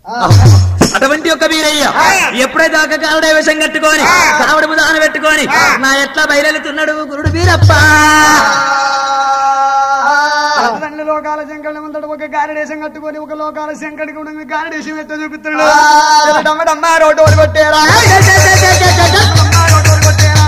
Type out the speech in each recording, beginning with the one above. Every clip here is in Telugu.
అటువంటి ఒక వీరయ్య ఎప్పుడైతే ఒక కావుడ విషం కట్టుకొని కావుడు ముదాన పెట్టుకొని నా ఎట్లా బయలుతున్నాడు గురుడు వీరప్ప రెండు లోకాల శంకరుని ముందట ఒక గారడేశం కట్టుకొని ఒక లోకాల శంకరుడికి ఉన్న గారడేశం ఎత్త చూపిస్తున్నాడు డమ్మ రోడ్డు ఓడి కొట్టేరా డమ్మ రోడ్డు ఓడి కొట్టేరా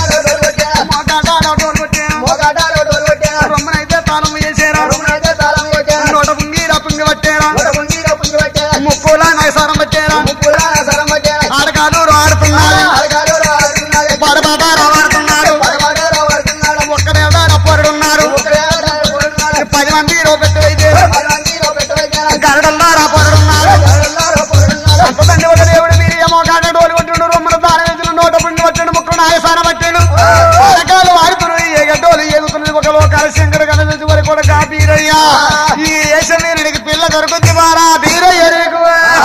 మోకాట రోడ్డు ఓడి కొట్టేరా రొమ్మనైతే తాళం చేసేరా నోట పుంగి రపుంగి పట్టేరా ముక్కుల నైసారం పట్టేరా ఆడకాలు ఆడుతున్నాడు పడబాబా రాడుతున్నాడు ఒక్కడేడా రప్పరుడున్నారు పది మంది రోపెట్టు అయితే గరడల్లా రాపరుడున్నారు అంతదండి ఒక దేవుడు మీరు ఏమో కాడ డోలు కొట్టిండు రొమ్మను దాని వేసిన నోట పుంగి పట్టాడు ముక్కడు నాయసాన పట్టాడు పథకాలు ఆడుతున్నాడు ఏ గడ్డోలు ఏగుతున్నది ఒక లోకాల శంకరు కనిపించి వరకు కూడా కా బీరయ్యా ఈ ఏషవీరుడికి పిల్ల దొరుకుతుంది వారా బీరయ్య నీకు.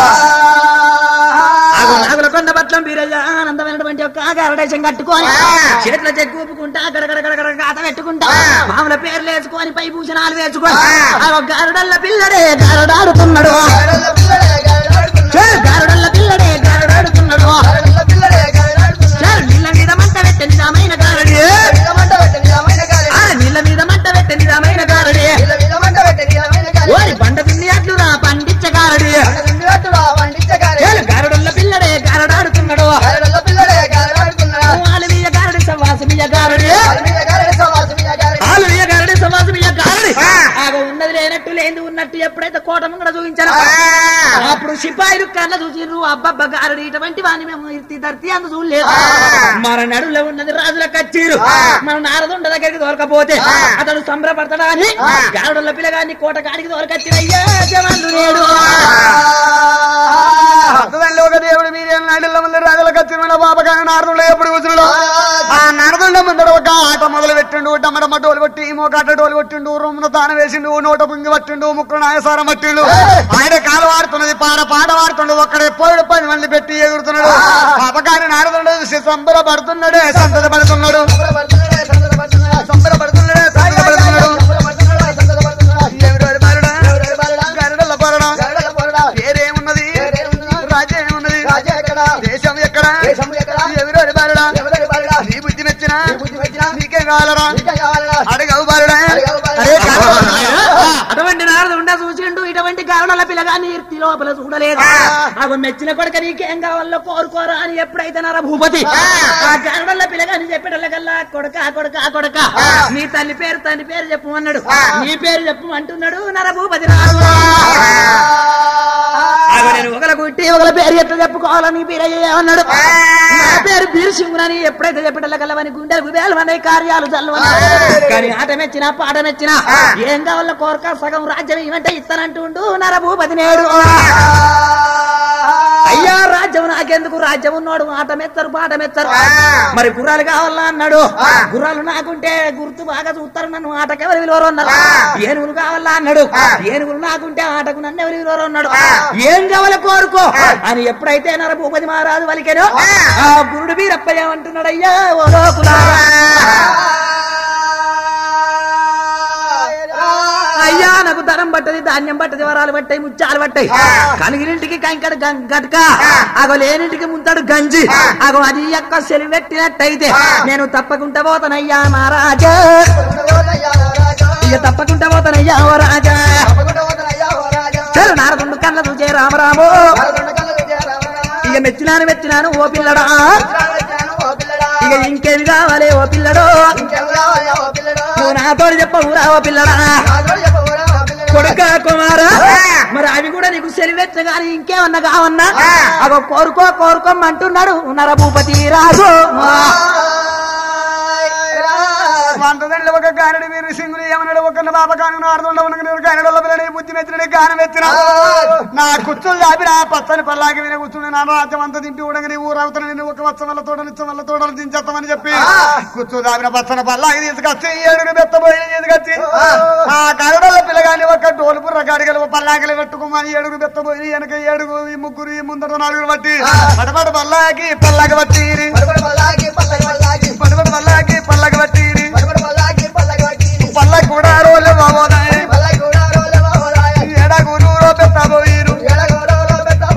ఆగు నాగుల కొండ పట్లం బీరయ్య ఆనందమైనటువంటి ఒక గారడేశం కట్టుకొని చేతుల చెక్కు ఊపుకుంటా గడగడగడగడ గాత పెట్టుకుంటా మామూల పేర్లు వేసుకొని పై భూషణాలు వేసుకొని ఆ గారుడల్ల పిల్లడే గారడాడుతున్నాడు చే, గారుడల్ల పిల్లడే గారడాడుతున్నాడు చే, నీళ్ళ మీద మంట పెట్టే నిజమైన గారడి ఆ, నీళ్ళ మీద మంట పెట్టే నిజమైన గారడి ఓరి బండ తిండి అట్లురా పండించ గారడి చే, గారుడల్ల పిల్లడే గారడాడుతున్నాడు ఆలువీయ గారడి సవాసమీయ గారడి ఆలువీయ గారడి సవాసమీయ గారడి ఆగో ఉన్నది లేనట్టు లేని ఉన్నట్టు ఎప్పుడైతే కోట ముంగడ చూపించారో అప్పుడు సిపాయిలు కళ్ళ చూసిర్రు అబ్బబ్బ గారడి ఇటువంటి వాని మేము ఇర్తి ధర్తి అందు చూడలేదు మన నడులో ఉన్నది రాజుల కచ్చీరు మన నారదుండ దగ్గరికి దొరకపోతే అతడు సంబరపడతాడా అని గారుడుల పిల్లగాన్ని కోట కాడికి దొరకచ్చిరయ్యా జవాన్లు నేడు అంతదండి ఒక దేవుడు మీరు నాటిల్ల ముందు రాజుల కత్తిరిమైన బాబకాయ నారదుడు ఎప్పుడు కూర్చున్నాడు ఆ నారదుండ ముందర ఒక ఆట మొదలు పెట్టిండు డమ్మడమ్మ డోలు కొట్టి మోకాట డోలు కొట్టిండు రొమ్మున తాన వేసిండు నోట పుంగి పట్టిండు ముక్కుడు నాయసారం పట్టిండు ఆయన కాలు వాడుతున్నది పాట పాట వాడుతుండు ఒక్కడే పోయిడు పది మంది పెట్టి ఎగురుతున్నాడు పాపకారి నారదుడు చూసి సంబరపడుతున్నాడే సంతత పడుతున్నాడు సంబరపడుతున్నాడే సంబరపడుతున్నాడు ఎవరు బాలుడా? గరుడల బాలుడా? పేరేమున్నది రాజ్యం ఏమున్నది దేశం ఎక్కడ ఎవరు బాలుడా నీ బుద్ధి నచ్చిన నీకేం కావాలరా అడగవు బాలుడా అరే కాదు. అటువంటి నారదు ఉండ చూసిండు ఇటువంటి గారుడల పిల్లగాని ఇర్తి లోపల చూడలేదు అవి మెచ్చిన కొడుక నీకేం కావాలో కోరుకోరా అని ఎప్పుడైతే నర భూపతి ఆ గారుడల పిల్లగాని చెప్పేటల్లకల్లా కొడుక కొడుక కొడుక నీ తల్లి పేరు తల్లి పేరు చెప్పు అన్నాడు నీ పేరు చెప్పు అంటున్నాడు నర భూపతి రాదు ఆగో నేను ఒకల కుట్టి ఒకల పేరు ఎట్లా చెప్పుకోవాలని పేరయ్య అన్నాడు నా పేరు బీరసింగునని ఎప్పుడైతే చెప్పటల్లకల్లవని గుండెలు గుబేలు అనే కార్యాలు చల్లవని కానీ ఆట మెచ్చినా పాట మెచ్చినా ఏం కావాలో కోరక సగం రాజ్యం ఏమంటే ఇస్తానంటుండు నరభూపతి నేడు అయ్యా రాజ్యం నాకెందుకు రాజ్యం ఉన్నాడు ఆట మెచ్చరు పాట మెచ్చరు మరి గుర్రాలు కావాలా అన్నాడు గుర్రాలు నాకుంటే గుర్తు బాగా చూస్తారు నన్ను ఆటకి ఎవరు విలువరు అన్నారు ఏనుగులు కావాలా అన్నాడు ఏనుగులు నాకుంటే ఆటకు నన్ను ఎవరు విలువరు అన్నాడు ఏం కావాలి కోరుకో అని ఎప్పుడైతే నర భూపతి మహారాజు వలికెనో ఆ గురుడు వీరప్ప ఏమంటున్నాడు అయ్యా ఓ లోకులారా అయ్యా నాకు ధనం పట్టది ధాన్యం పట్టది వరాలు పట్టాయి ముత్యాలు పట్టాయి కలిగినింటికి కంకడ గం- గట్క అగో లేనింటికి ముంతాడు గంజి అగో అది యొక్క సెలివి పెట్టినట్టయితే నేను తప్పకుండా పోతానయ్యా మహారాజా ఇక తప్పకుండా పోతానయ్యా ఓ రాజా చలు నారదుండు కళ్ళ చూచే రామరాము ఇక మెచ్చినాను మెచ్చినాను ఓ పిల్లడా ఇక ఇంకేమి కావాలి ఓ పిల్లడో నువ్వు నాతో చెప్పవురా ఓ పిల్లడా కొడుక కుమారా మరి అవి కూడా నీకు సెలివెచ్చ గాని ఇంకేమన్నా కావన్నా అగో కోరుకో కోరుకోమంటున్నాడు నరభూపతి రాజు వంటదండి ఒక గానడి మీరు సింగులు ఏమన్నాడు ఒక బాబా కాను నారదుండ ఉన్న గానడల పిల్లని బుద్ధి మెచ్చినని గానం ఎత్తిన నా కుచ్చులు దాపి నా పచ్చని పల్లాకి విన కూర్చుని నా రాజ్యం అంతా తింటూ ఉండగా నీ ఊరవుతున్న నేను ఒక వచ్చ వల్ల తోటలు ఇచ్చ వల్ల తోటలు దించేస్తామని చెప్పి కుచ్చు దాపిన పచ్చని పల్లాకి తీసుకొచ్చి ఏడుగురు బెత్తబోయి తీసుకొచ్చి ఆ గరుడల పిల్లగాని ఒక డోలు బుర్ర గాడిగలు పల్లాకలు పెట్టుకోమని ఏడుగురు బెత్తబోయి వెనక ఏడుగు ఈ ముగ్గురు ఈ ముందర నాలుగురు బట్టి పడబడ పల్లాకి పల్లాకి బట్టి పడబడ పల్లాకి పల్లాకి బట్టి పల్ల కూడా రోలే బాబోదాయి ఎడగురు పెద్దబోయిరు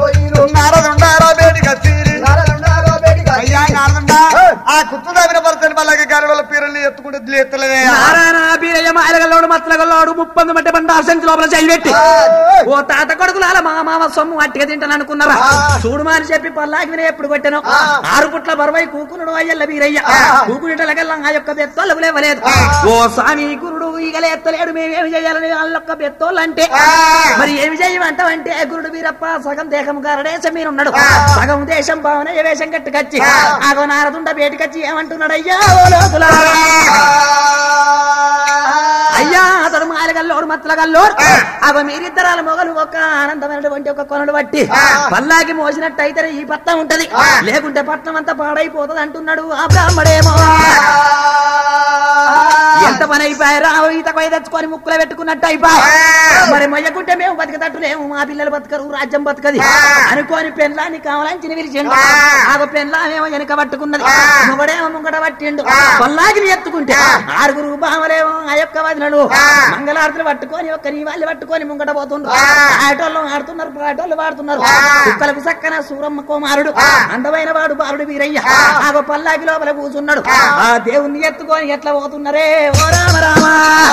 వాడు ముప్పంది మట్టి బండారు సంచి లోపల చేయి పెట్టి ఓ తాత కొడుకులాల మా మామ సొమ్ము అట్టిగా తింటాను అనుకున్నారా చూడుమా అని చెప్పి పల్లాకి వినే ఎప్పుడు కొట్టాను ఆరు పుట్ల బరువై కూకునుడు అయ్యల్ల వీరయ్య కూకునిటలకల్లా ఆ యొక్క బెత్తోళ్ళకు లేవలేదు ఓ స్వామి గురుడు ఈగలే ఎత్తలేడు మేమేమి చేయాలని వాళ్ళొక్క బెత్తోళ్ళు అంటే మరి ఏమి చేయమంటావంటే గురుడు వీరప్ప సగం దేహం గారడేశం మీరున్నాడు సగం దేశం భావన ఏ వేషం కట్టుకొచ్చి ఆగో నారదుండ బయటకొచ్చి ఏమంటున్నాడు అయ్యా ఓ లోతులారా అయ్యా అతడు మాలగల్లోడు మత్తలగల్లోడు అవ మీరిద్దరాల మొగలు ఒక ఆనందమైనటువంటి ఒక కొనడు బట్టి పల్లాకి మోసినట్టు అయితే ఈ పట్నం ఉంటది లేకుంటే పట్నం అంతా పాడైపోతుంది అంటున్నాడు ఆ బ్రాహ్మడేమో ఎంత పని అయిపోయారా ఈత కొయ్య తెచ్చుకొని ముక్కులో పెట్టుకున్నట్టు అయిపోయి మరి మొయ్యకుంటే మేము బతికతట్టులేము మా పిల్లలు బతకరు రాజ్యం బతకది అనుకోని పెన్లాన్ని కావాలని విరిచిండు ఆ పెన్లామేమో వెనక పట్టుకున్నది మొగడేమో ముంగట పట్టిండు పల్లాగిని ఎత్తుకుంటే ఆరుగురు బామలేమో ఆ యొక్క వదినలు మంగళారతులు పట్టుకొని ఒక్క నీ వాళ్ళు పట్టుకొని ముంగట పోతుండ్రు ఆటోళ్ళు ఆడుతున్నారు పాటోళ్ళు పాడుతున్నారు కుక్కలకు సక్కన సూరమ్మ కుమారుడు అందమైన వాడు బాలుడు వీరయ్య ఆగో పల్లాకి లోపల కూర్చున్నాడు ఆ దేవుణ్ణి ఎత్తుకొని ఎట్లా పోతున్నారే ఓ రామ రామ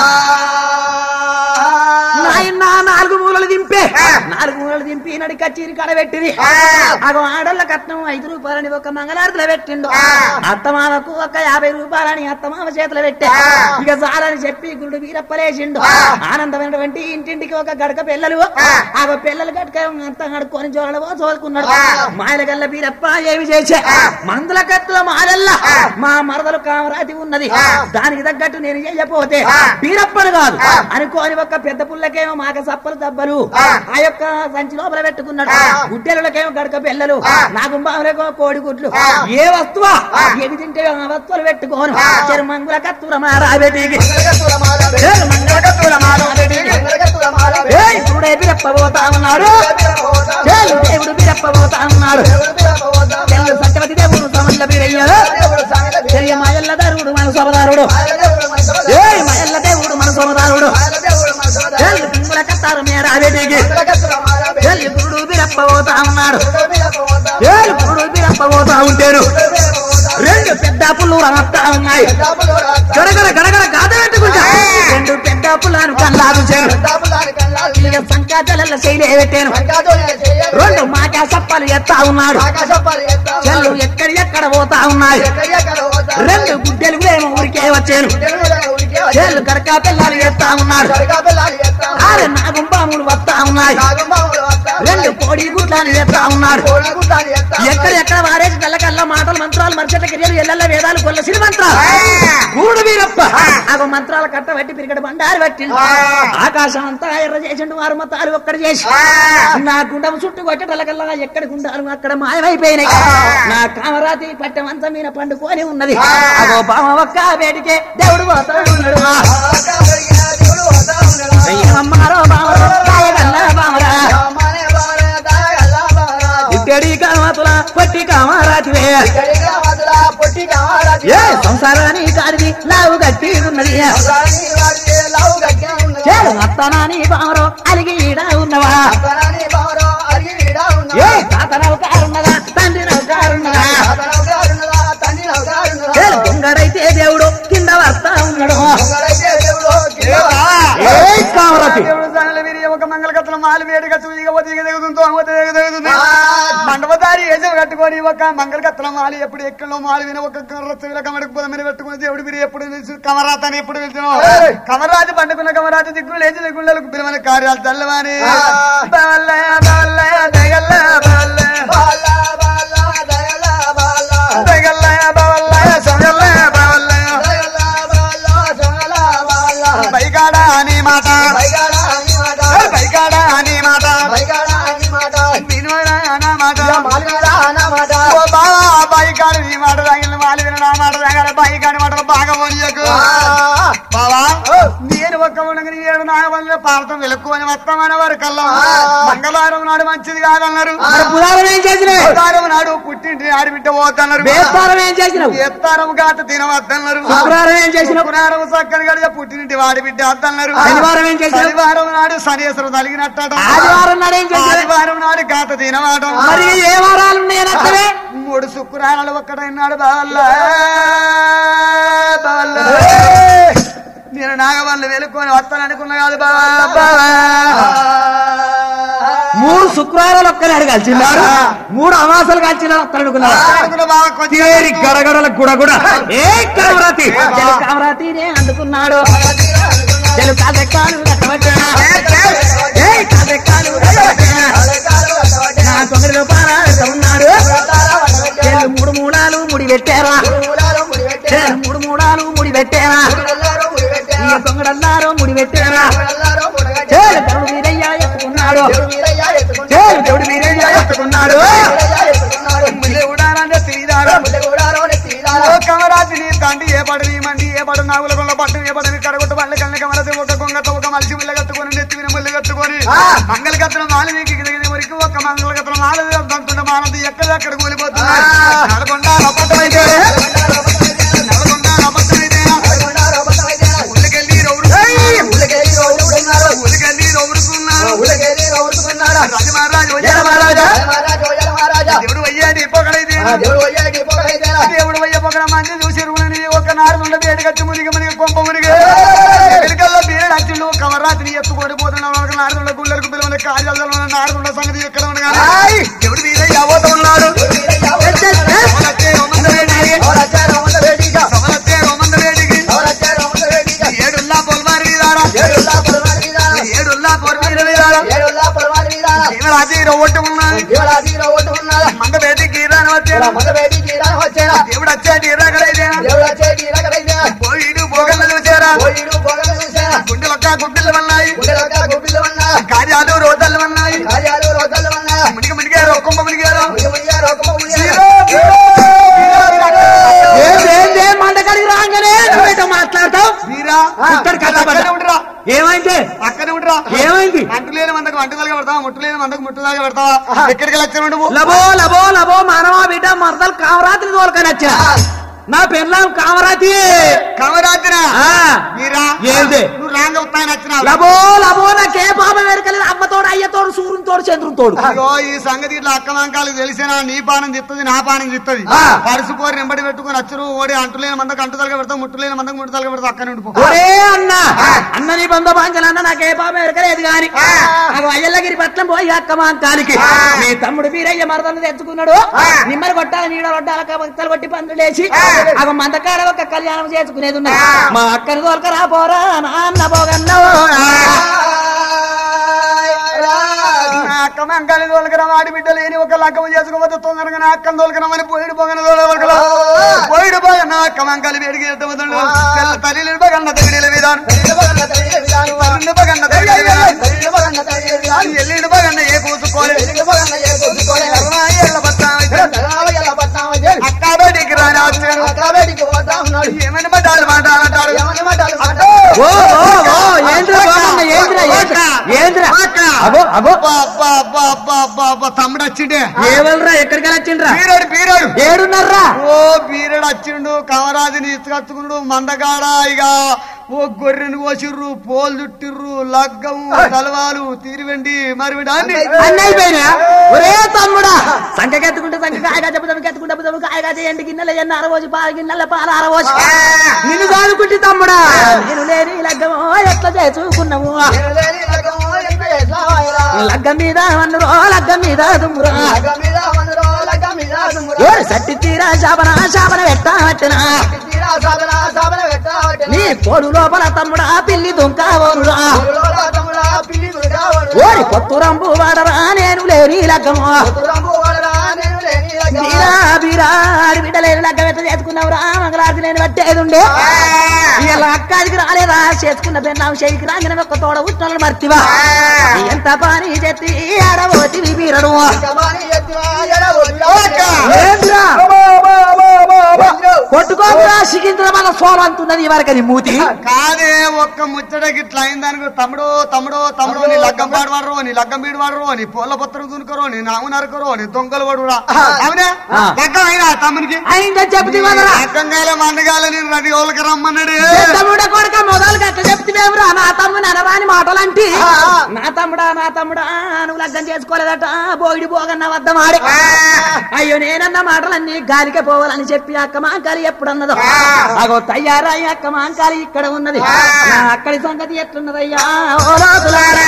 నాయన నాలుగు మూలలు దింపే నాలుగు మూలలు దింపి నడి కచ్చీరి కాడ పెట్టింది అగో ఆడోళ్ళ కట్నం ఐదు రూపాయలని ఒక మంగళారతిలో పెట్టిండు అత్తమామకు ఒక యాభై రూపాయలని అత్తమామ చేతిలో పెట్టే ఇక చాలని చెప్పి గురుడు వీరప్పలేసిండు ఆనందమైనటువంటి ఇంటింటికి ఒక గడక పిల్లలు ఆగో పిల్లలు గడక అంతా కడుక్కొని జోడవో చోదుకున్నాడు మాయల గల్ల వీరప్ప ఏమి చేసే మందుల కత్తుల మాలల్లా మా మరదలు కామరాతి ఉన్నది దానికి తగ్గట్టు నేను చేయకపోతే వీరప్పను కాదు అనుకోని ఒక పెద్ద పుల్లకేమో మాక సప్పలు దబ్బలు ఆ యొక్క సంచి లోపల పెట్టుకున్నాడు గుడ్డెలకేమో గడక పిల్లలు నా గుంబాలకేమో కోడి గుడ్లు ఏ వస్తువా ఏది తింటే ఆ వస్తువులు పెట్టుకోను చెరుమంగుల కత్తుల మారాబెటికి ఇప్పుడే బిరప్పబోతా ఉన్నాడు చేలు దేవుడు బిరప్పబోతా ఉన్నాడు చెల్లు సత్యవతి దేవుడు సమల్ల బిరయ్యాడు చెయ్య మాయల్ల దారుడు మన సోమదారుడు ఏ మాయల్ల దేవుడు మన సోమదారుడు చెల్లు పింగుల కత్తారు మేరాబెటికి చెల్లి గురుడు బిరప్పబోతా ఉన్నాడు ఏడు గురుడు బిరప్పబోతా ఉంటారు రెండు పెద్ద పుల్లు రమత్తా ఉన్నాయి గడగడ గడగడ గాథ పెట్టుకుంటా రెండు పెద్ద పుల్లను కల్లాదు చేరు సంకాచాల శైలి పెట్టాను రెండు మాకా సప్పాలు ఎత్తా ఉన్నాడు చెల్లు ఎక్కడ ఎక్కడ పోతా ఉన్నాయి రెండు గుడ్డెలు ఏమో ఊరికే వచ్చాను చెల్లు కడకా పిల్లలు ఎత్తా ఉన్నాడు ఆరు నాగుంబాములు వస్తా ఉన్నాయి రెండు కోడి గుడ్లను ఎత్తా ఉన్నాడు ఎక్కడ ఎక్కడ వారేసి కళ్ళకల్లా మాటలు మంత్రాలు మర్చట క్రియలు ఎల్లెల్ల వేదాలు కొల్ల సిరి మంత్రాలు గూడు వీరప్ప అగో మంత్రాల కట్ట పట్టి పిరిగడ బండారు పట్టిండు ఆకాశం అంతా ఎర్ర చేసిండు వారు మతాలు ఒక్కడ చేసి నా గుండం చుట్టూ కొట్టటలకల్లా ఎక్కడ గుండాలు అక్కడ మాయమైపోయినాయి నా కామరాతి పట్టం అంతా మీద పండుకొని ఉన్నది అగో బామ ఒక్క వేడికే దేవుడు పోతాడు ఉన్నాడు అమ్మారో బామరో కాయగల్లా బామరా ఇక్కడి కామతుల పట్టి కామరాతివే ఏ సంసారాన్ని కారిది లావు గట్టి ఉన్నది చేడు అత్తనాని బామరో అలిగి ఈడ ఉన్నవా ఏ తాత నౌకారున్నదా తండ్రి నౌకారున్నదా చేడు దొంగడైతే దేవుడు కింద వస్తా ఉన్నాడు ఏ కామరాతి ఒక మంగళకత్తుల మాలు వేడిగా చూసిగా ఒదిగి దిగుతుందో ఒదిగి దిగుతుంది మండపదారి ఏజం కట్టుకొని ఒక మంగళకత్తుల మాలు ఎప్పుడు ఎక్కడో మాలు విన ఒక రచ్చవిల కమడకు పొద మీద పెట్టుకుని దేవుడు మీరు ఎప్పుడు పిలిచి కమరాత అని ఎప్పుడు పిలిచినావు కమరాజు పండుకున్న కమరాజు దిగ్గులు లేచి దిగ్గులకు పిలవని కార్యాలు చల్లవాని బాలయ బాలయ దగల్ల బాలయ దగల్లయ బాలయ సగల్లయ బాలయ బైగాడ అని మాట బైగాడ అని మాట వినోడా అన్న మాట ఓ బావా బైగాడు నీ మాట తగిన మాలి విన నా మాట తగల బైగాడి మాటలు బాగా పోనీయకు బావా నేను ఒక్క ఉండగా నీ ఏడు నాగవల్లి పాలతో వెలుక్కుని వస్తామని వారు కల్లా మంగళవారం నాడు మంచిది కాదన్నారు మరి పురాణం ఏం చేసినావు బుధవారం నాడు పుట్టింటి ఆడిబిడ్డ పోతున్నారు బేస్తారం ఏం చేసినావు ఎత్తారం గాత తినవద్దన్నారు శుక్రవారం ఏం చేసినావు శుక్రవారం సక్కని గడియ పుట్టింటి వాడి బిడ్డ వద్దన్నారు శనివారం ఏం చేసినావు శనివారం నాడు శనేశ్వరం తలిగినట్ట ఆదివారం నాడు ఏం చేసినావు ఆదివారం నాడు గాత తినమాట మరి ఏ వారాలు ఉన్నాయని అక్కడే మూడు శుక్రాలు ఒక్కడైనాడు బావల్ల బావల్ల నేను నాగవల్లి వెలుక్కొని వస్తాను అనుకున్నా కాదు బావా బావా. మూడు శుక్రవారాలు ఒక్కనాడు కలిసినాడు మూడు అమాసాలు కలిసినాడు ఒక్కడు అనుకున్నాడు అనుకున్నా బావా కొద్దిగా తేరి గడగడల గుడ గుడ ఏ కామరాతి చెలు కామరాతినే అందుకున్నాడు చెలు కాదెక్కాలు కట్టబట్టా ఏ కాదెక్కాలు కట్టబట్టా నా తొమ్మిదిలో పారాడుతూ ఉన్నాడు చెల్లు మూడు మూడాలు ముడి పెట్టారా చెల్లు మూడు మూడాలు ముడి పెట్టారా ఇక తొంగడల్లారో ముడి పెట్టారా చెల్లు దేవుడు వీరయ్య ఎత్తుకున్నాడు చెల్లు దేవుడు వీరయ్య ఎత్తుకున్నాడు దేవుడానంటే శ్రీరాడు ఓ కమరాజు నీ తండ్రి ఏ పడు నీ మండి ఏ పడు నాగుల కొండ పట్టు ఏ పడు కడగొట్టు పళ్ళ కళ్ళ కమరసి ఒక కొంగ ఒక మలిసి ముళ్ళ కట్టుకొని నెత్తిన ముళ్ళు కట్టుకొని మంగళ కత్తన మాల నీకు గిరిగిరి వరకు ఒక మంగళ కత్తన మాల దంతుంటే మానది ఎక్కడ అక్కడ కూలిపోతుంది నడకొండ అబద్ధమైతే నడకొండ అబద్ధమైతే ఉల్లకెళ్ళి రౌరు ఉల్లకెళ్ళి రౌరుకున్నారు రాజమహారాజు దేవుడు అయ్యాది పొగడైతే దేవుడు అయ్య పొగడ మంది చూసి రుణని ఒక నారదుండ వేడిగచ్చి మునిగి మునిగి కొంప మునిగి ఎక్కడికల్లా బీరడు అచ్చులు కమరాత్రి ఎత్తుకొని పోతున్నాం ఒక నారదుండ గుళ్ళకు పిలువని కార్యాలలో నారదుండ సంగతి ఎక్కడ ఉండగా దేవుడు వీరయ్య అవత ఉన్నాడు సవలచ్చే రోమంద వేడికి సవలచ్చే రోమంద వేడికి ఏడుల్లా పొల్మారి వీరారా ఏడుల్లా పొల్మారి వీరారా జీవరాజి ఒట్టు ఉన్నది మంగ బేటికి రాని వచ్చేరా దేవుడు వచ్చేటి ఇరాకడైతే పోయిడు పోగల చూసారా గుండెలొక్క గుడ్డలు ఉన్నాయి కార్యాలు రోజాలు ఉన్నాయి మునిగి మునిగారు ఒక్కొక్క మునిగారు ఏందే మండకాడికి రాగానే నువ్వేటో మాట్లాడతావు వీరా ఇక్కడ కథ పడ్డ. అక్కడే ఉండరా ఏమైంది అక్కడే ఉండరా ఏమైంది అంటు లేని మందకు అంటుదలగా పెడతావా ముట్టు లేని మందకు ముట్టుదలగా పెడతావా ఎక్కడికి వచ్చావు నువ్వు లబో లబో లబో మానవా బిడ్డ మరదలు కామరాత్రి తోలుకొని వచ్చా నా పెళ్ళాం కామరాతి కమరాత్రినా ఆ, వీరా ఏంది? నువ్వు రాంగ ఉత్తాయని వచ్చినావు లబో లబో నాకే పాపం వెరకలేదు అమ్మతోడు అయ్యతోడు సూర్యుని తోడు చంద్రుని తోడు అయ్యో ఈ సంగతి ఇట్లా అక్క వంకాలు తెలిసినా నీ పానం తిత్తది నా పానం తిత్తది ఆ. పరుసు కోరి నింబడి పెట్టుకుని అచ్చురు ఓడి అంటులేని మందకు అంటుదలగా పెడతావు ముట్టులేని మందకు ముట్టుదలగా పెడతావు అక్కడ ఉండిపో ఒరే అన్న అన్న నీ బంధు బాంచలు అన్న నాకే పాపం ఎరకలేదు గాని నాకు అయ్యల్లగిరి పట్నం పోయి అక్క మా అంకానికి మీ తమ్ముడు వీరయ్య మరదలు తెచ్చుకున్నాడు నిమ్మలు కొట్టాలి నీడ కొట్టాలి భక్తలు కొట్టి పందులు లేచి అగ మందకాడ ఒక కళ్యాణం చేసుకునేది ఉన్నది మా అక్కని తోలకరా పోరా నాన్న పోగన్నో నా అక్క మంకాలి తోలకరా వాడి బిడ్డ లేని ఒక లక్కం చేసుకోవద్దు తొందరగా నా అక్కను తోలకరమని పోయిడు పోగన తోలకరా పోయిడు పోగ నా అక్క మంకాలి వేడికి ఎత్తవద్దు తల్లి పగన్న తగిలి విధానం తల్లి పగన్న తగిలి విధానం ఎల్లిడు పగన్న ఏ కూసుకోలే ఎల్ల బత్తా అక్క బయటికి రాని వచ్చాను ఏమని మాట్లాడు మాట్లాడాడు ఓ ఓ ఓ ఏంద్రా గోడన్న ఏంద్రా ఏంద్రా ఏంద్రా అగో అగో తమ్ముడు వచ్చిండే ఏవల్రా ఎక్కడికి వచ్చిండ్రా పీరియడ్ పీరియడ్ ఏడున్నారా ఓ పీరియడ్ వచ్చిండు కమరాజుని ఇసుకచ్చుకున్నాడు మందగాడ ఇక ఓ గొర్రెను కోసిర్రు పోలు చుట్టిర్రు లగ్గము తలవాలు తీరివండి మరివిడి అన్ని అన్నీ అయిపోయినా ఒరే తమ్ముడా సంకెత్తుకుంటే సంఖ్య కాయగా చెప్పుదాము ఎత్తుకుంటే చెప్పుదాము కాయగా చేయండి గిన్నెల ఎన్న అరవోజు పాల గిన్నెల పాల అరవోజు నిన్ను కాదుకుంటే తమ్ముడా నేను లేని లగ్గము ఎట్లా చేసుకున్నాము లగ్గం మీద వన్నురో లగ్గం మీద దుమ్మురా ఓరి సట్టి తీరా శాపన శాపన పెట్టబట్టినా నీ పొడు లోపల తమ్ముడా పిల్లి దుంక ఓరురా ఓరి కొత్త రంపు వాడరా నేను లేని లగ్గము బీరా బీరా ఆడి బిడ్డలేని లగ్గం ఎట్లా చేసుకున్నావురా మంగళారతి నేను పట్టేది ఉండే ఇలా అక్కాదికి రాలేదా చేసుకున్న పెన్నాం చేయికి రాగిన ఒక్క తోడ ఉట్టాలను మర్తివా ఎంత పని చెత్తి ఆడబోతి బీరడు ఏంద్రా కొట్టుకోకురా సికింద్రాబాద్ సోలం అంటున్నది వరకని మూతి కాదే ఒక్క ముచ్చటకి ఇట్లా అయిందనుకో తమ్ముడు తమ్ముడు తమ్ముడు నీ లగ్గం పాడు వాడరు నీ లగ్గం బీడు వాడరు నీ పూల పత్రం దునుకరు నీ నాము నరకరు నీ దొంగలు పడురా అవునా ఆ. లగ్గం అయినా తమ్మునికి అయిందని చెప్తే వదరా లగ్గంగాల మండగాల నేను రెడీ వాళ్ళకి రమ్మన్నాడు తమ్ముడ కొడుక మొదలు గట్ట చెప్తేవేమిరా నా తమ్ముడు అనరాని మాటలంటి నా తమ్ముడా నా తమ్ముడా నువ్వు లగ్గం చేసుకోలేదట బోయిడి బోగన్న వద్ద మాడి అయ్యో నేనన్న మాటలన్నీ గాలికే పోవాలని చెప్పి అక్క మా గాలి ఎప్పుడన్నా ఉన్నదో అగో తయారయ్య అక్క మాంకాలి ఇక్కడ ఉన్నది నా అక్కడి సంగతి ఎట్లున్నదయ్యా ఓ లోతులారా.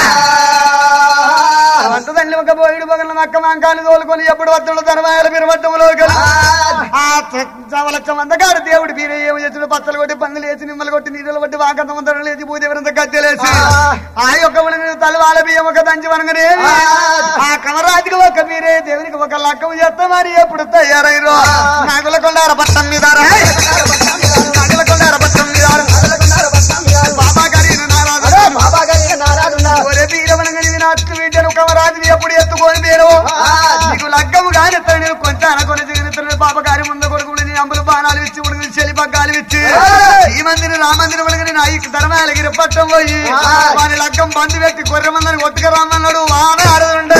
వంట తల్లి ఒక పోయిడు పగల అక్క మాంకాలు తోలుకొని ఎప్పుడు వత్తుడు ధర్మాయాల మీరు వట్టములో ఆ చవలచ్చ మందగాడు దేవుడు మీరే ఏమి చేసిన పచ్చలు కొట్టి పందులు వేసి నిమ్మలు కొట్టి నీళ్ళు కొట్టి వాకంత మందరం లేచి పూజ ఎవరంత గద్దెలేసి ఆ యొక్క ఉలిని తలవాల బియ్యం ఒక దంచి వనగనే ఆ కమరాజుకి ఒక మీరే దేవునికి ఒక లక్కం చేస్తా మరి ఎప్పుడు తయారైరో నాగుల కొండార పట్టం మీద నాగుల కొండార పట్టం మీద బాబా గారి నారాజు ఒరే వీరవనంగని వినాట్టు వీడ్డను కమరాజుని ఎప్పుడు ఎత్తుకొని పేరు నీకు లగ్గము కాని నేను కొంచెం అనుకుని దిగిన పాప గారి ముందు కొడుకుని నీ అంబులు బాణాలు ఇచ్చి ఉడుకుని చెలి పగ్గాలు ఇచ్చి ఈ మందిని రామందిని ఉడిగిన నా ఈ ధర్మాలగిరి పట్టం పోయి వాని లగ్గం బంధు పెట్టి గొర్రె మందని ఒట్టుక రామన్నాడు వాన ఆడుతుండ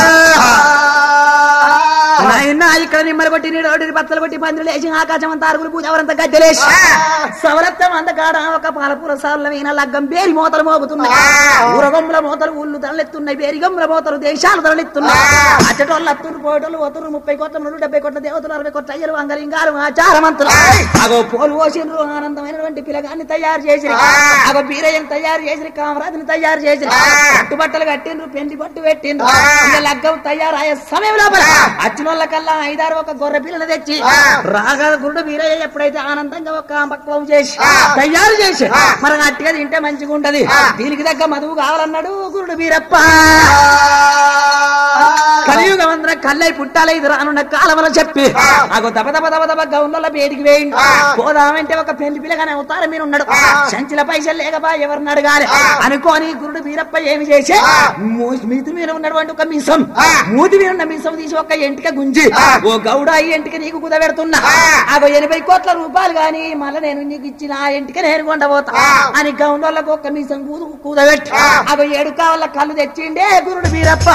నాయనా ఇక్కడ నిమ్మలు కొట్టి నీడోడి పచ్చలు కొట్టి పందిరి లేచి ఆకాశం అంతా అరుగులు పూజ ఎవరంతా గద్దెలేసి సవరత్వం అందకాడ ఒక పాలపూర సార్ల వీణ లగ్గం బేరి మోతలు మోగుతున్నాయి ఊరగమ్ముల మోతలు ఊళ్ళు తరలెత్తున్నాయి బేరిగమ్ముల మోతలు దేశాలు తరలెత్తున్నాయి అచ్చటోళ్ళు అత్తురు పోటోళ్ళు ఒత్తురు ముప్పై కోట్ల నుండి డెబ్బై కోట్ల దేవతలు అరవై కోట్ల అయ్యలు అంగలింగారు ఆచారమంతులు అగో పోలు పోసిండ్రు ఆనందమైనటువంటి పిల్లగాన్ని తయారు చేసి అగో బీరయ్యని తయారు చేసి కామరాజుని తయారు చేసి కట్టుబట్టలు కట్టిండ్రు పెండి పట్టు పెట్టిండ్రు ఇక లగ్గం తయారయ్యే సమయం లోపల అచ్చిన కల్లా ఐదారు ఒక గొర్రె పిల్లని తెచ్చి రాగా గురుడు వీరయ్య ఎప్పుడైతే ఆనందంగా ఒక పక్వం చేసి తయారు చేసి మరి అట్టిగా తింటే మంచిగా ఉంటది దీనికి దగ్గర మధువు కావాలన్నాడు గురుడు వీరప్ప కలియుగం అందరం కల్లై పుట్టాలి ఇది రానున్న కాలమని చెప్పి నాకు దబ దబ దబ దబ గౌన్ల బయటికి వేయండి పోదామంటే ఒక పెళ్లి పిల్లగానే అవుతారు మీరు ఉన్నాడు సంచిల పైసలు లేకబా ఎవరిని అడగాలి అనుకోని గురుడు వీరప్ప ఏమి చేసి మూ- మీది మీద ఉన్నటువంటి ఒక మీసం మూతి మీద ఉన్న మీసం తీసి ఒక ఎంటిక గుంజి ఓ గౌడ ఈ ఎంటిక నీకు కుదబెడుతున్నా అగో ఎనభై కోట్ల రూపాయలు గాని మళ్ళీ నేను నీకు ఇచ్చిన ఆ ఎంటిక నేను కొండబోతా అని గౌండోళ్ళకు ఒక మీసం కూదు కూదబెట్టి అగో ఏడు కావాల కళ్ళు తెచ్చిండే గురుడు వీరప్ప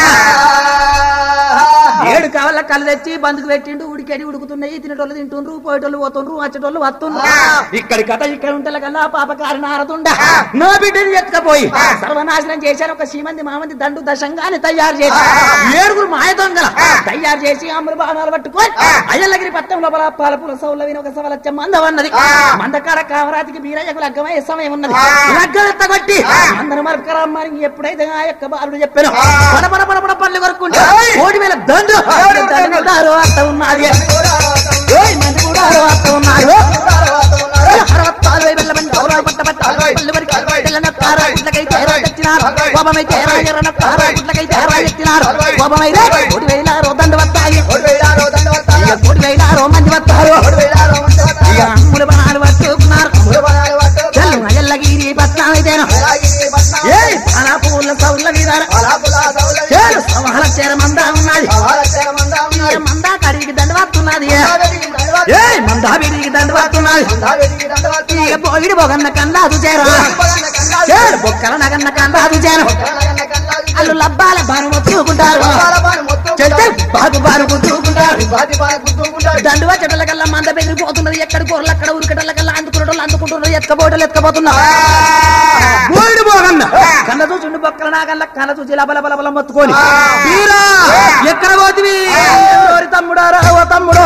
ఏడు కావాల కళ్ళు తెచ్చి బందుకు పెట్టిండు ఉడికెడి ఉడుకుతున్నాయి తినేటోళ్ళు తింటుండ్రు పోయేటోళ్ళు పోతుండ్రు వచ్చేటోళ్ళు వస్తుండ్రు ఇక్కడి కథ ఇక్కడ ఉంటే కల్లా పాపకారి నారదుండ నా బిడ్డని ఎత్తుకపోయి సర్వనాశనం చేశారు ఒక సీమంది మామంది దండు దశంగాని తయారు చేసి ఏడుగురు మాయ దొంగల తయారు చేసి అమరు బాణాలు పట్టుకొని అయ్యలగిరి పట్టం లోపల పాలపుల సౌల విని ఒక సవలచ్చ మందం అన్నది మందకాడ కామరాతికి బీరయ్యకు లగ్గమయ్యే సమయం ఉన్నది లగ్గం ఎత్తగొట్టి అందరూ మరకరమ్మని ఎప్పుడైతే ఆ యొక్క బాలుడు చెప్పాను పడ పడ పడ పడ పళ్ళు కొరుక్కుంటే కోటి వేల దండు దండు కూడా అర్హత ఉన్నది ఏయ్ మంది కూడా అర్హత ఉన్నది అరవత్తాలు వెళ్ళమని గౌరవ పట్ట పట్ట పళ్ళు వరకు పిల్లన తార గుడ్లకైతే ఎర్ర తెచ్చినారు కోపమైతే ఎర్ర ఎర్రన తార గుడ్లకైతే ఎర్ర ఎత్తినారు కోపమైతే కోటి వేల దండు వస్తాయి ఇక కోటి వేల మంది వస్తారు ఇక అమ్ములు బనాలు పట్టుకున్నారు చల్లు అయ్యల్లగిరి పట్నం అయితేను ఏ పాలపూల సౌళ్ళ మీద చేరు సవాల చేర మందా ఉన్నది ఇక మందా కడిగి దండ వస్తున్నది ఏ మందా విడిగి దండ వస్తున్నది ఇక పోయిడు బొగన్న కందాదు చేర చేరు బొక్కల నగన్న కందాదు చేరు అల్లు లబ్బాల బాను మొత్తుకుంటారు చెట్టు బాగు బారు గుర్తుకుంటారు దండు వచ్చేటల కల్లా మంద బెదిరిపోతున్నది ఎక్కడ కూరలు అక్కడ ఉరికటల కల్లా అందుకునేటోళ్ళు అందుకుంటున్నారు ఎత్కపోటలు ఎత్తుకపోతున్నారు బోయిడు బోగన్న కన్న చూచుండు బొక్కల నాగల్ల కన్న చూచి లబల బల బల మొత్తుకొని తీరా ఎక్కడ పోతివి ఎవరి తమ్ముడా రావో తమ్ముడు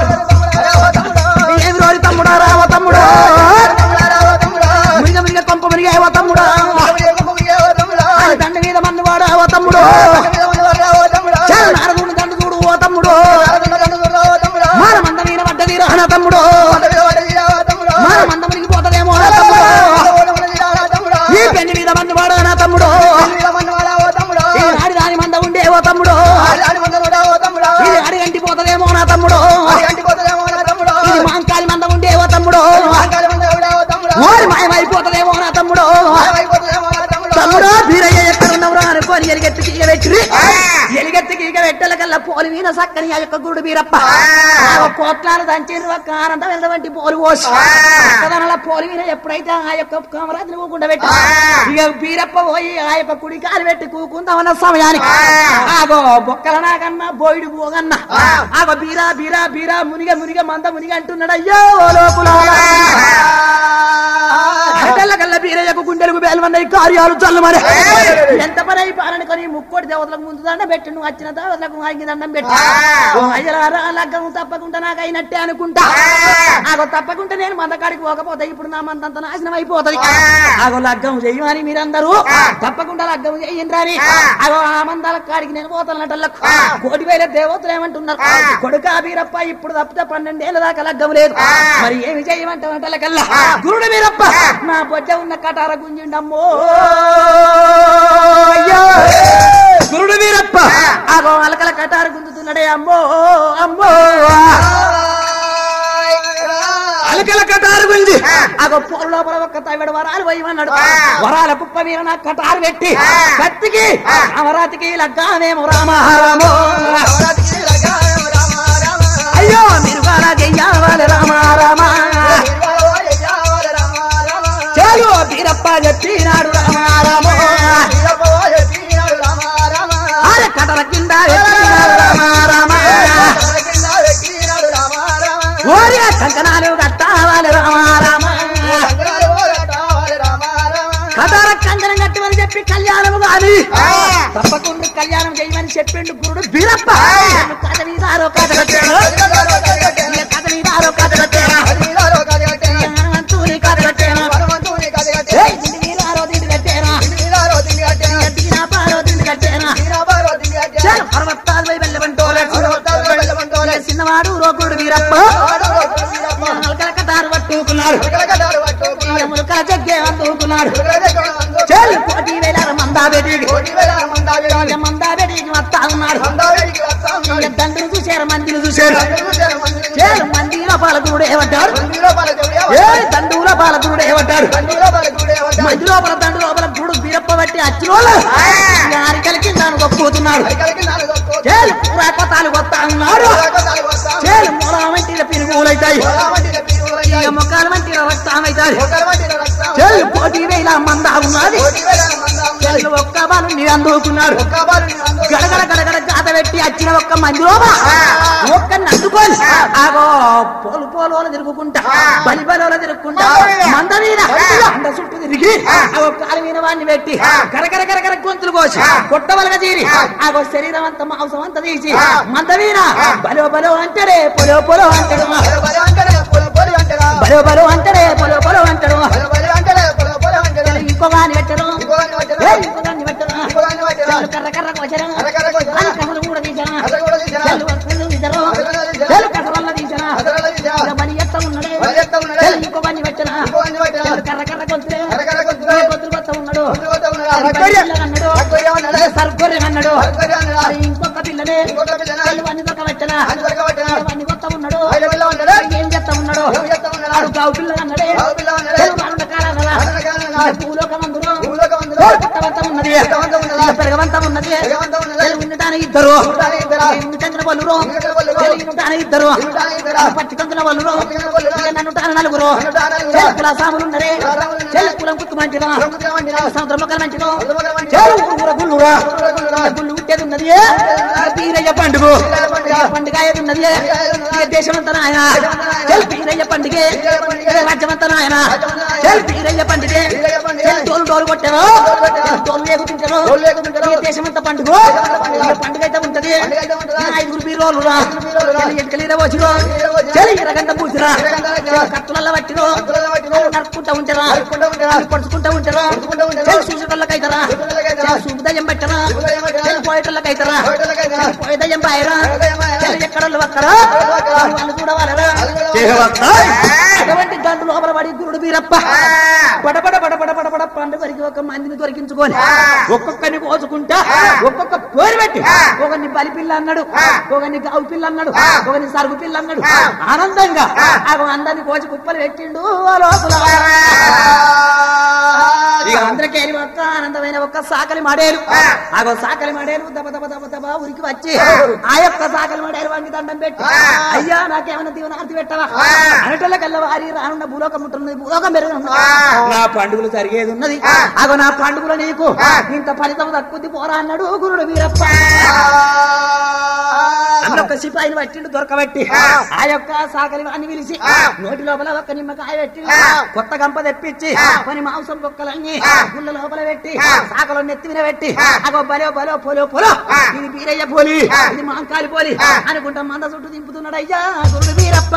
ఏమి రోరి తమ్ముడా రావో తమ్ముడు మురిగ మురిగ కొంప మురిగ ఏవో తమ్ముడా ఆయన దండ మీద మన్ను వాడావో తమ్ముడు చాలా నారదుని దండు చూడు ఓ తమ్ముడు మార మంద మీద పడ్డది రాన తమ్ముడు మార మంద మునిగి పోతదేమో నా తమ్ముడు ఈ పెళ్లి మీద మన్ను వాడా నా తమ్ముడు ఈ ఆడి దాని మంద ఉండే ఓ తమ్ముడు ఇది అడి గంటి పోతదేమో నా తమ్ముడు ఇది మాంకాలి మంద ఉండే ఓ తమ్ముడు ఓరి మాయమైపోతదేమో నా తమ్ముడు తమ్ముడు బీరయ్య ఎక్కడున్నవరా అనుకోని ఎలిగెత్తికి ఇక పెట్టి ఎలిగెత్తికి ఇక పెట్టల కల్లా పోలి మీద సక్కని ఆ యొక్క గురుడు బీరప్ప ఆ కోట్లాలు దంచేరు ఒక ఆనందమైనటువంటి పోలి పోసి ఒక్కదనల పోలి మీద ఎప్పుడైతే ఆ యొక్క కామరాజుని ఊకుండా పెట్టి ఇక బీరప్ప పోయి ఆ యొక్క కుడి కాలు పెట్టి కూకుందామన్న సమయానికి ఆగో బొక్కల నాకన్నా బోయిడు పోగన్నా ఆగో బీరా బీరా బీరా మునిగ మునిగ మంద మునిగ అంటున్నాడు అయ్యో లోపుల కల్లా బీరయ్యకు గుండెలకు బేలమన్నాయి కార్యాలు చల్లమని ఎంత పని అయిపోయారని కానీ ముక్కోటి దేవతలకు ముందు దండం పెట్టి నువ్వు వచ్చిన దేవతలకు ఆగి దండం పెట్టి ఓ అయ్యలారా లగ్గం తప్పకుండా నాకు అయినట్టే అనుకుంటా ఆగో తప్పకుండా నేను మందకాడికి పోకపోతే ఇప్పుడు నా మందంత నాశనం అయిపోతుంది ఆగో లగ్గం చెయ్యమని మీరందరూ తప్పకుండా లగ్గం చెయ్యండి ఆగో ఆ మందాల కాడికి నేను పోతానటల్లకు కోటి వేల దేవతలు ఏమంటున్నారు కొడుక వీరప్ప ఇప్పుడు తప్పితే పన్నెండేళ్ళ దాకా లగ్గం లేదు మరి ఏమి చేయమంటావు కల్లా గురుడు వీరప్ప నా బొజ్జ ఉన్న కటార గుంజిండమ్మో అయ్యో గురుడు వీరప్ప ఆగో అలకల కటారు గుంజుతున్నాడే అమ్మో అమ్మో అలకల కటారు గుంజి ఆగో పొల లోపల ఒక్క తవిడ వరాలు పోయమన్నాడు వరాల కుప్ప మీద నా కటారు పెట్టి కత్తికి అమరాతికి లగ్గానేమో రామహారామో అయ్యో మీరు అలా చెయ్యాలి రామారామ చాలు వీరప్ప చెప్పినాడు రామారామో ఆల కటల కింద ఎత్తినాడు రామారామ ఓరి కంకణాలు కట్టావాలి రామారామ కటార కంకణం కట్టమని చెప్పి కళ్యాణము కాని తప్పకుండా కళ్యాణం చేయమని చెప్పిండు గురుడు వీరప్ప కథ మీద ఆరో కథ కట్టాడు కథ మీద ఆరో కథ కట్టాడు హనుమంతుని కథ కట్టాడు ఏయ్, దిండి మీద ఆరో దిండి కట్టాడు దిగిన పారో దిండి కట్టాడు చాలు పర్వతాలు పోయి వెళ్ళమంటోలే చిన్నవాడు రోగుడు వీరప్ప నలకల కటారు పట్టుకున్నాడు ములకల జగ్గే అందుకున్నాడు చాలు కోటి వేల మందా బెడికి మందా బెడికి వస్తా ఉన్నాడు ఇక దండును చూశారు మందిని చూశారు చాలు మందిలో పాలకుడు ఏమంటాడు ఏ దండూల పాలకుడు ఏమంటాడు మంది లోపల దండు లోపల గుడు వీరప్ప బట్టి అచ్చినోళ్ళు అరికలకి నన్ను గొప్పతున్నాడు చేలు పూరాకోతాలు కొత్తా ఉన్నాడు చేలు మూల వంటి పిరుగులైతాయి ఇక మొక్కల వంటి రక్తమైతాయి చేలు కోటి వేల మంద ఉన్నది చేలు ఒక్క బాలు నీ అందుకున్నాడు గడగడ గడగడ గాత పెట్టి వచ్చిన ఒక్క మంది లోపల ఒక్క అందుకొని ఆగో పోలు పోలు తిరుగుకుంటా బలి బలి తిరుగుకుంటా మంద మీద అండ చుట్టూ తిరిగి ఆగో కాలు మీద వాడిని పెట్టి కరకర కరకర గొంతులు కోసి కొట్టవలగా తీరి ఆగో శరీరం అంతా మాంసం అంతా తీసి మంద మీద బలో బలో అంటాడే పొలో పొలో అంటాడు బలో బలో అంటాడే పొలో పొలో అంటాడు ఇంకో గాని పెట్టరు ఏ, ఇంకో గాని పెట్టరు చాలు కర్ర కర్ర కోసరా అది కర్రలు కూడా తీసరా చాలు కర్రలు తీసరా చాలు కర్రల తీసరా ఇక బలి ఎత్త ఉన్నడే చాలు ఇంకో గాని పెట్టరా చాలు కర్ర కర్ర గొంతులే గొంతులు కొత్త ఉన్నాడు అన్నాడు సర్గొర్రె అన్నాడు అది ఇంకొక పిల్లనే చాలు అన్ని దొక్క పెట్టరా అన్ని కొత్త ఉన్నాడు ఏం చేస్తా ఉన్నాడు ఆడు గావు పిల్ల అన్నాడే చాలు వాడు కాలాలరా పూలోక మందులో పుట్టవంతం ఉన్నది పెరగవంతం ఉన్నది ఉండటానికి ఇద్దరు ఉండటానికి వాళ్ళు ఉండటానికి ఇద్దరు పచ్చికంతుల వాళ్ళు నన్ను తాను నలుగురు కుల సాములు ఉన్నరే చెల్లి కులం కుత్తు మంచిదా సముద్రం మొక్కలు మంచిదో చెల్లి ఊర గుళ్ళురా గుళ్ళు ఉట్టేది ఉన్నది పీరయ్య పండుగ పండుగ ఏది ఉన్నది ఈ దేశమంతా నాయన చెల్లి పీరయ్య పండుగ రాజ్యమంతా నాయన చెల్లి పీరయ్య పండుగ చెల్లి తోలు డోలు కొట్టారు తోలు లేకుంటారు ఈ దేశమంతా పండుగ ఈ పండుగ అయితే ఉంటది ఈ ఐదుగురు బీరోలు రా ఎక్కలేదా వచ్చిరో చెల్లి ఎరగంట పూసిరా కత్తులలో పట్టిరో నరుక్కుంటా ఉంటారా పడుచుకుంటా ఉంటారా చెల్లి చూసేటోళ్ళకైతారా చెల్లి చూపుదయం పెట్టరా చెల్లి పోయేటోళ్ళకైతారా పోయేదయం పాయరా చెల్లి ఎక్కడోళ్ళు వక్కరా వాళ్ళు కూడా వాళ్ళరా అటువంటి గంట లోపల పడి గురుడు వీరప్ప పడపడ పడపడ పడపడ పండు వరకు ఒక మందిని దొరికించుకొని ఒక్కొక్కరిని కోసుకుంటా ఒక్కొక్క పేరు పెట్టి ఒకరిని బలి పిల్ల అన్నాడు ఒకరిని గావు పిల్ల అన్నాడు ఒకరిని సరుగు పిల్ల అన్నాడు ఆనందంగా ఆ అందరిని కోసి కుప్పలు పెట్టిండు ఆ లోపల ఇక అందరికీ ఒక్క ఆనందమైన ఒక్క సాకలి మాడేరు ఆగో సాకలి మాడేరు దబ దబ దబ దబ ఉరికి వచ్చి ఆ యొక్క సాకలి మాడేరు వంగి దండం పెట్టి అయ్యా నాకేమైనా దీవనార్తి పెట్టవా అనటల్లకల్లా వారి రానున్న భూలోకం ఉంటుంది భూలోకం పెరుగుతుంది నా పండుగలు జరిగేది ఉన్నది ఆగో నా పండుగలు నీకు ఇంత ఫలితం తక్కువ పోరా అన్నాడు గురుడు వీరప్ప అందులో ఒక సిపాయిని పట్టిండు దొరకబెట్టి ఆ యొక్క సాకలి వాడిని పిలిచి నోటి లోపల ఒక నిమ్మకాయ పెట్టి కొత్త గంప తెప్పించి కొన్ని మాంసం బొక్కలన్నీ గుళ్ళ లోపల పెట్టి సాకలో నెత్తి మీద పెట్టి అగో బలో బలో పోలో పోలో ఇది బీరయ్య పోలి ఇది మాంకాలి పోలి అనుకుంటా మంద చుట్టూ దింపుతున్నాడు అయ్యా గురుడు వీరప్ప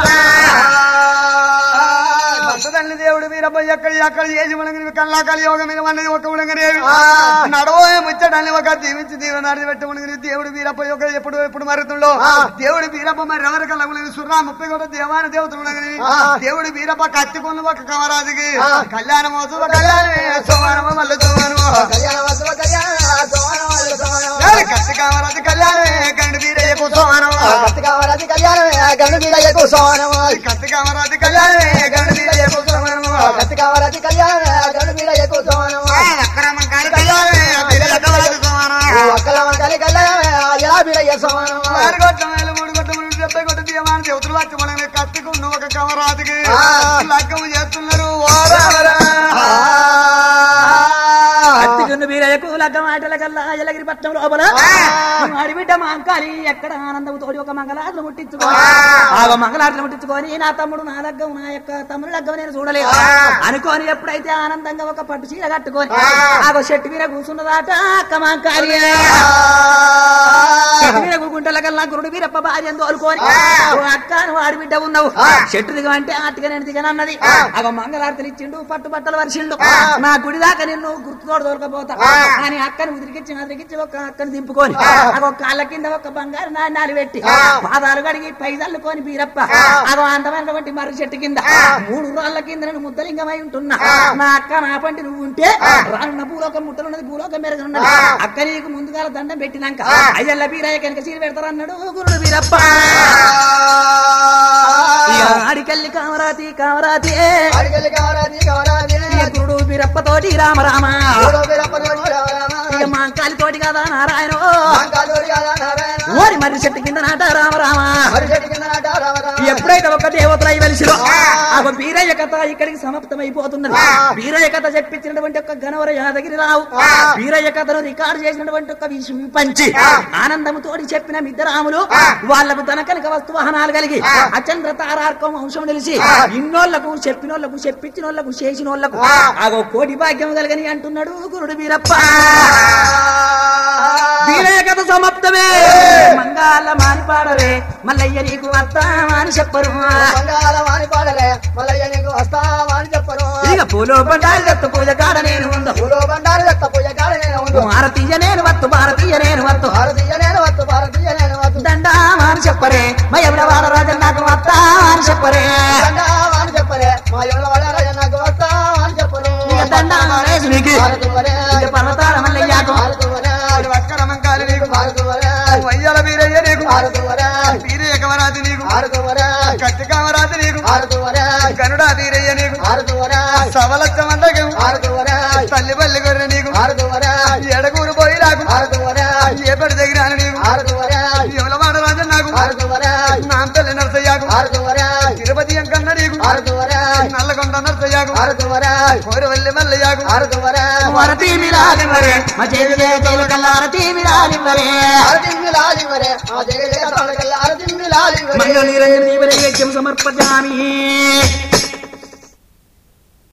భక్తదండ్రి దేవుడు వీరప్ప ఎక్కడ ఎక్కడ చేసి ఉడంగని కళ్ళాకాలి యోగం మీద ఉన్నది ఒక ఉడంగనేవి నడవే ముచ్చడాన్ని ఒక దీవించి దీవనాడి పెట్టి ఉడంగని దేవుడు వీరప్ప యొక్క ఎప్పుడు ఎప్పుడు మరుతుండో దేవుడు వీరప్ప మరి ఎవరి కళ్ళ సుర్రా ముప్పై కూడా దేవాన దేవతలు ఉడంగని దేవుడు వీరప్ప కత్తికొన్న ఒక కమరాజుకి కళ్యాణం అవుతుంది కళ్యాణమే సోమానమో మళ్ళీ సోమానమో కత్తి కామరాజు కళ్యాణమే గండి వీరయ్యకు సోమానమో కత్తి కామరాజు కళ్యాణమే గండి వీరయ్యకు సోమానమో అక్రమంకారి కళ్యాణమే వీరయ్యకు సోమానమో ఆరు గొట్టం వేలు, మూడు గొట్టం మూడు డెబ్బై గొట్టం తీయమని చెబుతులు వచ్చి మనల్ని కత్తికున్న ఒక కమరాజుకి లగ్గము చేస్తున్నారు ఓరారా. అత్తిగుండు వీరయ్యకు లగ్గ మాటల కల్లా ఎలగిరి పట్నం లోపల వాడి బిడ్డ మాంకాలి ఎక్కడ ఆనందం తోడి ఒక మంగళాటలు ముట్టించుకొని ఆ మంగళాటలు ముట్టించుకొని నా తమ్ముడు నా లగ్గం నా యొక్క తమ్ముడు లగ్గం నేను చూడలేదు అనుకోని ఎప్పుడైతే ఆనందంగా ఒక పట్టు చీర కట్టుకొని ఆ చెట్టు మీద కూర్చున్నదాట అక్క మాంకాలి చెట్టు మీద కూకుంటల కల్లా గురుడు వీరప్ప భార్య తోలుకొని ఓ అక్క నువ్వు ఆడి బిడ్డ ఉన్నావు చెట్టు దిగమంటే ఆటిగా నేను దిగనన్నది అగ మంగళారతులు ఇచ్చిండు పట్టు బట్టలు వరిచిండు నా గుడి దాకా నిన్ను గుర్తుతోడు దొరకపోతా అని అక్కని ఉదిరికిచ్చి ఉదిరికిచ్చి ఒక అక్కని దింపుకొని అగో కాళ్ళ కింద ఒక బంగారు నాణ్యాలు పెట్టి పాదాలు కడిగి పై చల్లుకొని బీరప్ప అగో అందమైనటువంటి మర్రి చెట్టు కింద మూడు రాళ్ళ కింద నేను ముద్దలింగమై ఉంటున్నా నా అక్క నా పంటి నువ్వు ఉంటే రానున్న భూలోకం ముట్టలున్నది భూలోకం మెరుగున్నది అక్క నీకు ముందుగా దండం పెట్టినాక అయ్యల్ల బీరయ్య కనుక సీరు పెడతారన్నాడు గురుడు బీరప్ప ఇక ఆడికెళ్ళి కామరాతి కామరాతి ఇక గురుడు బీరప్ప తోటి రామ రామ ఇక మా కాలి తోటి కదా నారాయణ ఓరి మర్రి చెట్టు కింద నాట రామ రామ ఎప్పుడైతే ఒక దేవతలై వెలిసిరో ఆ బీరయ్య కథ ఇక్కడికి సమాప్తమైపోతున్నది బీరయ్య కథ చెప్పించినటువంటి ఒక గణవర యాదగిరి రావు బీరయ్య కథను రికార్డు చేసినటువంటి ఒక విషయం పంచి ఆనందముతోటి చెప్పిన మిద్దరాములు వాళ్లకు తన కనుక వస్తు వాహనాలు కలిగి అచంద్ర తారార్కం వంశం తెలిసి ఇన్నోళ్లకు చెప్పినోళ్లకు చెప్పించినోళ్లకు చేసినోళ్లకు ఆగో కోటి భాగ్యం కలగని అంటున్నాడు గురుడు వీరప్ప వీరయ్య కథ సమాప్తమే మంగాళ మాని పాడరే మల్లయ్య నీకు వస్తామా అని చెప్పరు ఇక పూలో బండారు దత్త పూజ కాడ నేను ఉందో భారతీయ నేను వత్తు భారతీయ నేను వత్తు దండామా అని చెప్పరే మయముల వాడ రాజన్ నాకు వస్తా అని చెప్పరే ఇక దండామా రేసునికి ఇక పర్వతాల మల్లయ్యాకు అక్రమంకారి నీకు వయ్యాల వీరయ్య నీకు వీరయ్య కమరాజు నీకు కత్తి కామరాజు నీకు గనుడా వీరయ్య నీకు సవలచ్చ మందకు తల్లి పల్లి గొర్రె నీకు ఎడగూరు పోయి నాకు ఏపటి దగ్గర నీకు ఎవలవాడ రాజు నాకు నాం తల్లి నరసయ్యాకు తిరుపతి అంకన్న నీకు నల్లకొండ నరసయ్యాకు కోరవల్లి మల్లయ్యాకు వరతీ మిలాలివ్వరే మా చేతి చేతులు కల్లారతీ మిలాలివ్వరే మళ్ళీ నిరంజన దీపనైవేద్యం సమర్పజామి